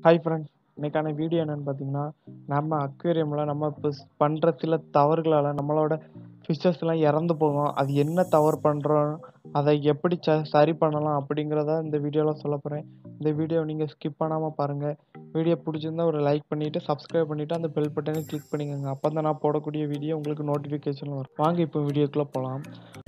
hi friends இன்னைக்கான video என்னன்னு பார்த்தீங்கன்னா நம்ம அக்வேரியமில் நம்ம இப்போ பண்ணுற சில தவறுகளால் நம்மளோட ஃபிஷ்ஷஸ்லாம் இறந்து போகும் அது என்ன தவறு பண்ணுறோம் அதை எப்படி ச சரி பண்ணலாம் அப்படிங்கிறத இந்த வீடியோவில் சொல்ல போகிறேன் இந்த வீடியோ நீங்கள் ஸ்கிப் பண்ணாமல் பாருங்கள் வீடியோ பிடிச்சிருந்தா ஒரு லைக் பண்ணிவிட்டு சப்ஸ்கிரைப் பண்ணிவிட்டு அந்த பெல் பட்டனை கிளிக் பண்ணிக்கோங்க அப்போ தான் நான் போடக்கூடிய வீடியோ உங்களுக்கு நோட்டிஃபிகேஷன் வரும் வாங்க இப்போ வீடியோக்குள்ளே போகலாம்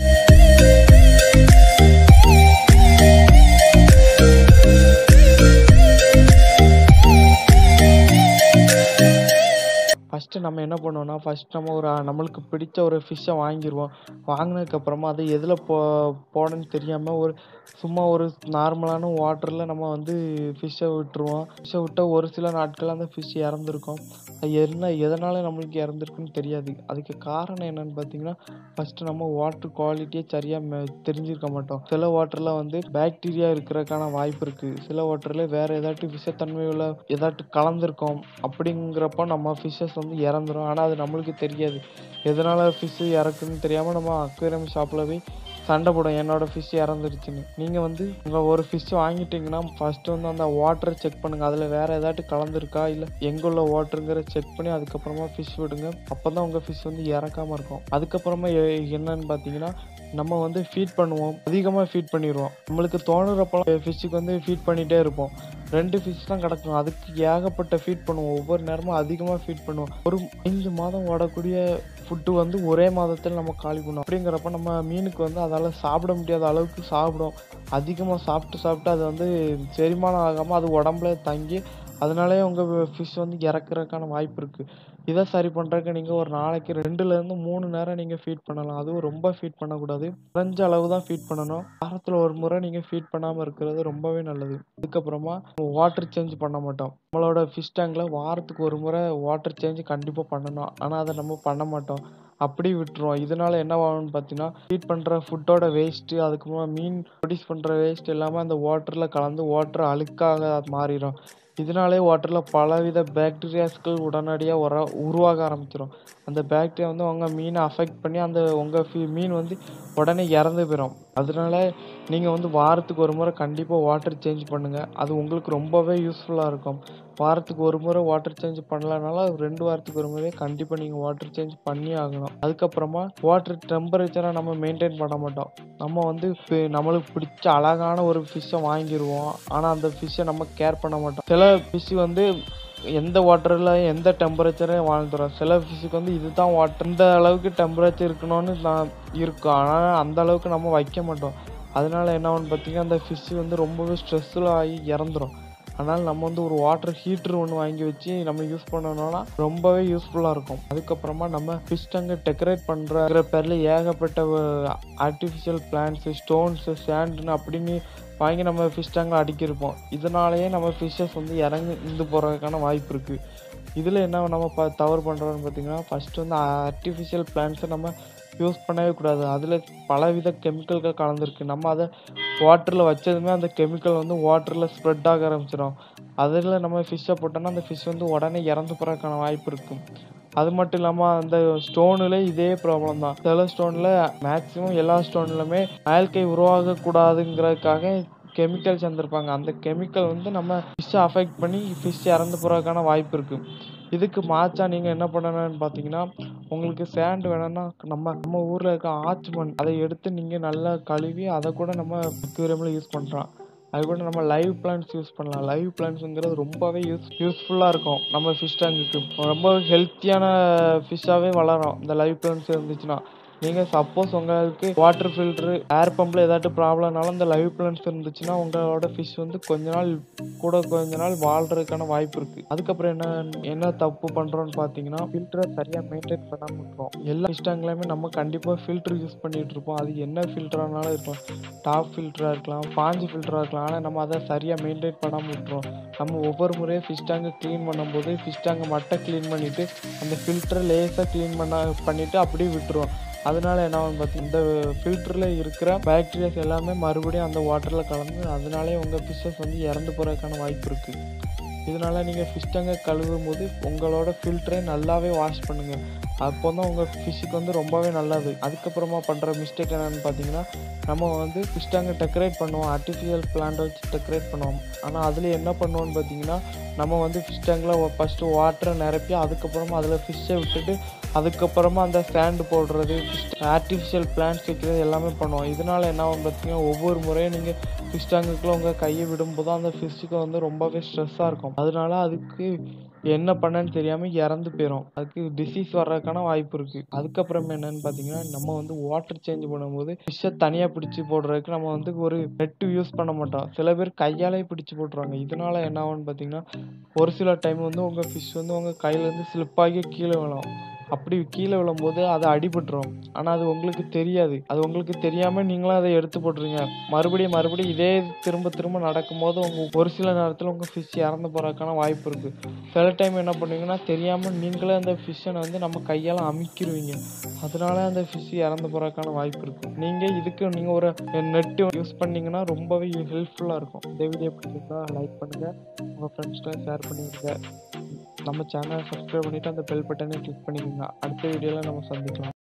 ஃபஸ்ட்டு நம்ம என்ன பண்ணுவோம்னா ஃபஸ்ட் நம்ம ஒரு நம்மளுக்கு பிடிச்ச ஒரு ஃபிஷ்ஷை வாங்கிடுவோம் வாங்கினதுக்கப்புறமா அது எதில் போ போடணும்னு தெரியாமல் ஒரு சும்மா ஒரு நார்மலான வாட்டரில் நம்ம வந்து ஃபிஷ்ஷை விட்டுருவோம் ஃபிஷ்ஷை விட்டால் ஒரு சில நாட்கள் அந்த ஃபிஷ் இறந்துருக்கும் அது என்ன எதனால் நம்மளுக்கு இறந்துருக்குன்னு தெரியாது அதுக்கு காரணம் என்னன்னு பார்த்தீங்கன்னா ஃபஸ்ட்டு நம்ம வாட்டர் குவாலிட்டியே சரியாக தெரிஞ்சிருக்க மாட்டோம் சில வாட்டரில் வந்து பாக்டீரியா இருக்கிறதுக்கான வாய்ப்பு இருக்குது சில வாட்டரில் வேறு ஏதாட்டும் விஷத்தன்மை உள்ள ஏதாட்டும் கலந்துருக்கோம் அப்படிங்கிறப்போ நம்ம ஃபிஷ்ஷஸ் வந்து இறந்துரும் ஆனால் அது நம்மளுக்கு தெரியாது எதனால் ஃபிஷ்ஷு இறக்குன்னு தெரியாமல் நம்ம அக்வேரியம் ஷாப்பில் போய் சண்டை போடும் என்னோடய ஃபிஷ் இறந்துருச்சுன்னு நீங்கள் வந்து உங்கள் ஒரு ஃபிஷ் வாங்கிட்டீங்கன்னா ஃபஸ்ட்டு வந்து அந்த வாட்டரை செக் பண்ணுங்கள் அதில் வேறு ஏதாட்டும் கலந்துருக்கா இல்லை எங்கே உள்ள வாட்டருங்கிற செக் பண்ணி அதுக்கப்புறமா ஃபிஷ் விடுங்க அப்போ தான் உங்கள் ஃபிஷ் வந்து இறக்காமல் இருக்கும் அதுக்கப்புறமா எ- என்னன்னு பார்த்தீங்கன்னா நம்ம வந்து ஃபீட் பண்ணுவோம் அதிகமாக ஃபீட் பண்ணிடுவோம் நம்மளுக்கு தோணுறப்பெல்லாம் ஃபிஷ்ஷுக்கு வந்து ஃபீட் பண்ணிகிட்டே இருப்போம் ரெண்டு ஃபிஷ் தான் கிடக்கும் அதுக்கு ஏகப்பட்ட ஃபீட் பண்ணுவோம் ஒவ்வொரு நேரமும் அதிகமாக ஃபீட் பண்ணுவோம் ஒரு அஞ்சு மாதம் ஓடக்கூடிய ஃபுட்டு வந்து ஒரே மாதத்தில் நம்ம காலி பண்ணுவோம் அப்படிங்கிறப்ப நம்ம மீனுக்கு வந்து அதால் சாப்பிட முடியாத அளவுக்கு சாப்பிடும் அதிகமாக சாப்பிட்டு சாப்பிட்டு அது வந்து செரிமானம் ஆகாமல் அது உடம்புல தங்கி அதனாலே உங்கள் ஃபிஷ் வந்து இறக்குறதுக்கான வாய்ப்பு இருக்குது இதை சரி பண்ணுறதுக்கு நீங்கள் ஒரு நாளைக்கு ரெண்டுலேருந்து மூணு நேரம் நீங்கள் ஃபீட் பண்ணலாம் அதுவும் ரொம்ப ஃபீட் பண்ணக்கூடாது குறைஞ்ச அளவு தான் ஃபீட் பண்ணணும் வாரத்தில் ஒரு முறை நீங்கள் ஃபீட் பண்ணாமல் இருக்கிறது ரொம்பவே நல்லது அதுக்கப்புறமா வாட்டர் சேஞ்ச் பண்ண மாட்டோம் நம்மளோட ஃபிஷ் டேங்கில் வாரத்துக்கு ஒரு முறை வாட்டர் சேஞ்ச் கண்டிப்பாக பண்ணணும் ஆனால் அதை நம்ம பண்ண மாட்டோம் அப்படி விட்டுருவோம் இதனால என்ன ஆகும்னு பார்த்தீங்கன்னா ஃபீட் பண்ணுற ஃபுட்டோட வேஸ்ட்டு அதுக்கப்புறமா மீன் ப்ரொடியூஸ் பண்ணுற வேஸ்ட் எல்லாமே அந்த வாட்டரில் கலந்து வாட்டர் அழுக்காக மாறிடும் இதனாலே வாட்டரில் பலவித பாக்டீரியாஸ்கள் உடனடியாக உர உருவாக ஆரம்பிச்சிடும் அந்த பாக்டீரியா வந்து உங்கள் மீனை அஃபெக்ட் பண்ணி அந்த உங்கள் ஃபீ மீன் வந்து உடனே இறந்து போயிடும் அதனால நீங்கள் வந்து வாரத்துக்கு ஒரு முறை கண்டிப்பாக வாட்டர் சேஞ்ச் பண்ணுங்கள் அது உங்களுக்கு ரொம்பவே யூஸ்ஃபுல்லாக இருக்கும் வாரத்துக்கு ஒரு முறை வாட்டர் சேஞ்ச் பண்ணலனால ரெண்டு வாரத்துக்கு ஒரு முறை கண்டிப்பாக நீங்கள் வாட்டர் சேஞ்ச் பண்ணி ஆகணும் அதுக்கப்புறமா வாட்டர் டெம்பரேச்சரை நம்ம மெயின்டைன் பண்ண மாட்டோம் நம்ம வந்து இப்போ நம்மளுக்கு பிடிச்ச அழகான ஒரு ஃபிஷ்ஷை வாங்கிடுவோம் ஆனால் அந்த ஃபிஷ்ஷை நம்ம கேர் பண்ண மாட்டோம் சில ஃபிஷ் வந்து எந்த வாட்டரில் எந்த டெம்பரேச்சரையும் வாழ்ந்துடும் சில ஃபிஷ்ஷுக்கு வந்து இதுதான் வாட்டர் இந்த அளவுக்கு டெம்பரேச்சர் இருக்கணும்னு நான் இருக்கும் ஆனால் அந்த அளவுக்கு நம்ம வைக்க மாட்டோம் அதனால என்ன ஆகும்னு பார்த்தீங்கன்னா அந்த ஃபிஷ் வந்து ரொம்பவே ஸ்ட்ரெஸ்ஃபுல் ஆகி இறந்துரும் அதனால் நம்ம வந்து ஒரு வாட்டர் ஹீட்டர் ஒன்று வாங்கி வச்சு நம்ம யூஸ் பண்ணோம்னா ரொம்பவே யூஸ்ஃபுல்லாக இருக்கும் அதுக்கப்புறமா நம்ம ஃபிஷ் டங்கை டெக்கரேட் பண்ணுற பேரில் ஏகப்பட்ட ஆர்டிஃபிஷியல் பிளான்ஸு ஸ்டோன்ஸு சேண்டுன்னு அப்படின்னு வாங்கி நம்ம ஃபிஷ் டங்கில் அடிக்கிருப்போம் இதனாலேயே நம்ம ஃபிஷ்ஷஸ் வந்து இறங்கி இருந்து போகிறதுக்கான வாய்ப்பு இருக்குது இதில் என்ன நம்ம ப தவறு பண்ணுறோம்னு பார்த்தீங்கன்னா ஃபஸ்ட்டு வந்து ஆர்டிஃபிஷியல் பிளான்ஸை நம்ம யூஸ் பண்ணவே கூடாது அதில் பலவித கெமிக்கல்கள் கலந்துருக்கு நம்ம அதை வாட்டரில் வச்சதுமே அந்த கெமிக்கல் வந்து வாட்டரில் ஸ்ப்ரெட் ஆக ஆரம்பிச்சிடும் அதில் நம்ம ஃபிஷ்ஷை போட்டோம்னா அந்த ஃபிஷ் வந்து உடனே இறந்து போகிறதுக்கான வாய்ப்பு இருக்கும் அது மட்டும் இல்லாமல் அந்த ஸ்டோனில் இதே ப்ராப்ளம் தான் சில ஸ்டோனில் மேக்ஸிமம் எல்லா ஸ்டோன்லையுமே ஆல்கை உருவாகக்கூடாதுங்கிறதுக்காக கெமிக்கல் சேர்ந்துருப்பாங்க அந்த கெமிக்கல் வந்து நம்ம ஃபிஷ்ஷை அஃபெக்ட் பண்ணி ஃபிஷ் இறந்து போகிறதுக்கான வாய்ப்பு இருக்குது இதுக்கு மாச்சா நீங்கள் என்ன பண்ணணும்னு பார்த்தீங்கன்னா உங்களுக்கு சேண்ட் வேணும்னா நம்ம நம்ம ஊரில் இருக்க ஆச்சு மண் அதை எடுத்து நீங்கள் நல்லா கழுவி அதை கூட நம்ம அக்வேரியமில் யூஸ் பண்ணுறோம் அது கூட நம்ம லைவ் பிளான்ஸ் யூஸ் பண்ணலாம் லைவ் பிளான்ஸுங்கிறது ரொம்பவே யூஸ் யூஸ்ஃபுல்லாக இருக்கும் நம்ம ஃபிஷ் டேங்குக்கு ரொம்ப ஹெல்த்தியான ஃபிஷ்ஷாகவே வளரும் இந்த லைவ் பிளான்ஸ் இருந்துச்சுன்னா நீங்கள் சப்போஸ் உங்களுக்கு வாட்டர் ஃபில்ட்ரு ஏர் பம்பில் ஏதாட்டும் ப்ராப்ளம்னாலும் இந்த லைவ் பிளான்ஸ் இருந்துச்சுன்னா உங்களோட ஃபிஷ் வந்து கொஞ்ச நாள் கூட கொஞ்ச நாள் வாழ்கிறதுக்கான வாய்ப்பு இருக்குது அதுக்கப்புறம் என்ன என்ன தப்பு பண்ணுறோன்னு பார்த்தீங்கன்னா ஃபில்டரை சரியாக மெயின்டைன் பண்ணாமல் இருக்கோம் எல்லா ஃபிஷ் டேங்க்லையுமே நம்ம கண்டிப்பாக ஃபில்டர் யூஸ் பண்ணிகிட்டு இருப்போம் அது என்ன ஃபில்டரானாலும் இருக்கும் டாப் ஃபில்டராக இருக்கலாம் பாஞ்சு ஃபில்டராக இருக்கலாம் ஆனால் நம்ம அதை சரியாக மெயின்டைன் பண்ணாமல் விட்டுருவோம் நம்ம ஒவ்வொரு முறையும் ஃபிஷ் டேங்கை க்ளீன் பண்ணும்போது ஃபிஷ் டேங்கை மட்டும் க்ளீன் பண்ணிவிட்டு அந்த ஃபில்டரை லேசாக க்ளீன் பண்ண பண்ணிவிட்டு அப்படியே விட்டுருவோம் அதனால என்ன ஆகும் பார்த்தீங்கன்னா இந்த ஃபில்டரில் இருக்கிற பாக்டீரியாஸ் எல்லாமே மறுபடியும் அந்த வாட்டரில் கலந்து அதனாலே உங்கள் ஃபிஷ்ஷஸ் வந்து இறந்து போகிறதுக்கான வாய்ப்பு இருக்குது இதனால நீங்கள் ஃபிஷ் டங்கை கழுவும் போது உங்களோட ஃபில்டரை நல்லாவே வாஷ் பண்ணுங்கள் அப்போ தான் உங்கள் ஃபிஷ்ஷுக்கு வந்து ரொம்பவே நல்லது அதுக்கப்புறமா பண்ணுற மிஸ்டேக் என்னென்னு பார்த்தீங்கன்னா நம்ம வந்து ஃபிஷ் டேங்கை டெக்கரேட் பண்ணுவோம் ஆர்டிஃபிஷியல் பிளான்ட் வச்சு டெக்கரேட் பண்ணுவோம் ஆனால் அதில் என்ன பண்ணுவோம்னு பார்த்தீங்கன்னா நம்ம வந்து ஃபிஷ் டேங்கில் ஃபஸ்ட்டு வாட்டரை நிரப்பி அதுக்கப்புறமா அதில் ஃபிஷ்ஷை விட்டுட்டு அதுக்கப்புறமா அந்த ஸ்டாண்டு போடுறது ஆர்டிஃபிஷியல் பிளான்ட்ஸ் வைக்கிறது எல்லாமே பண்ணுவோம் இதனால் என்ன ஆகும் பார்த்தீங்கன்னா ஒவ்வொரு முறையும் நீங்கள் ஃபிஷ் டேங்குக்குள்ளே உங்கள் கையை விடும்போது அந்த ஃபிஷ்ஷுக்கு வந்து ரொம்பவே ஸ்ட்ரெஸ்ஸாக இருக்கும் அதனால அதுக்கு என்ன பண்ணன்னு தெரியாமல் இறந்து போயிடும் அதுக்கு டிசீஸ் வர்றதுக்கான வாய்ப்பு இருக்குது அதுக்கப்புறம் என்னன்னு பார்த்தீங்கன்னா நம்ம வந்து வாட்டர் சேஞ்ச் பண்ணும்போது ஃபிஷ்ஷை தனியாக பிடிச்சி போடுறதுக்கு நம்ம வந்து ஒரு நெட்டு யூஸ் பண்ண மாட்டோம் சில பேர் கையாலே பிடிச்சி போட்டுருவாங்க இதனால என்ன ஆகும்னு பார்த்தீங்கன்னா ஒரு சில டைம் வந்து உங்கள் ஃபிஷ் வந்து உங்கள் கையிலேருந்து ஸ்லிப்பாகி கீழே விழும் அப்படி கீழே விழும்போது அது அடிபட்டுரும் ஆனால் அது உங்களுக்கு தெரியாது அது உங்களுக்கு தெரியாமல் நீங்களும் அதை எடுத்து போட்டுருங்க மறுபடியும் மறுபடியும் இதே திரும்ப திரும்ப நடக்கும்போது உங்கள் ஒரு சில நேரத்தில் உங்கள் ஃபிஷ் இறந்து போகிறதுக்கான வாய்ப்பு இருக்குது சில டைம் என்ன பண்ணுவீங்கன்னா தெரியாமல் நீங்களே அந்த ஃபிஷ்ஷை வந்து நம்ம கையால் அமுக்கிடுவீங்க அதனால அந்த ஃபிஷ் இறந்து போகிறதுக்கான வாய்ப்பு இருக்குது நீங்கள் இதுக்கு நீங்கள் ஒரு நெட்டு யூஸ் பண்ணீங்கன்னா ரொம்பவே ஹெல்ப்ஃபுல்லாக இருக்கும் இந்த வீடியோ பிடிச்சிருந்தா லைக் பண்ணுங்கள் உங்கள் ஃப்ரெண்ட்ஸ்க்கெலாம் ஷேர் பண்ணிவிடுங்க நம்ம சேனலை சப்ஸ்கிரைப் பண்ணிவிட்டு அந்த பெல் பட்டனை கிளிக் பண்ணிக்கோங்க அடுத்த வீடியோவில் நம்ம சந்திக்கலாம்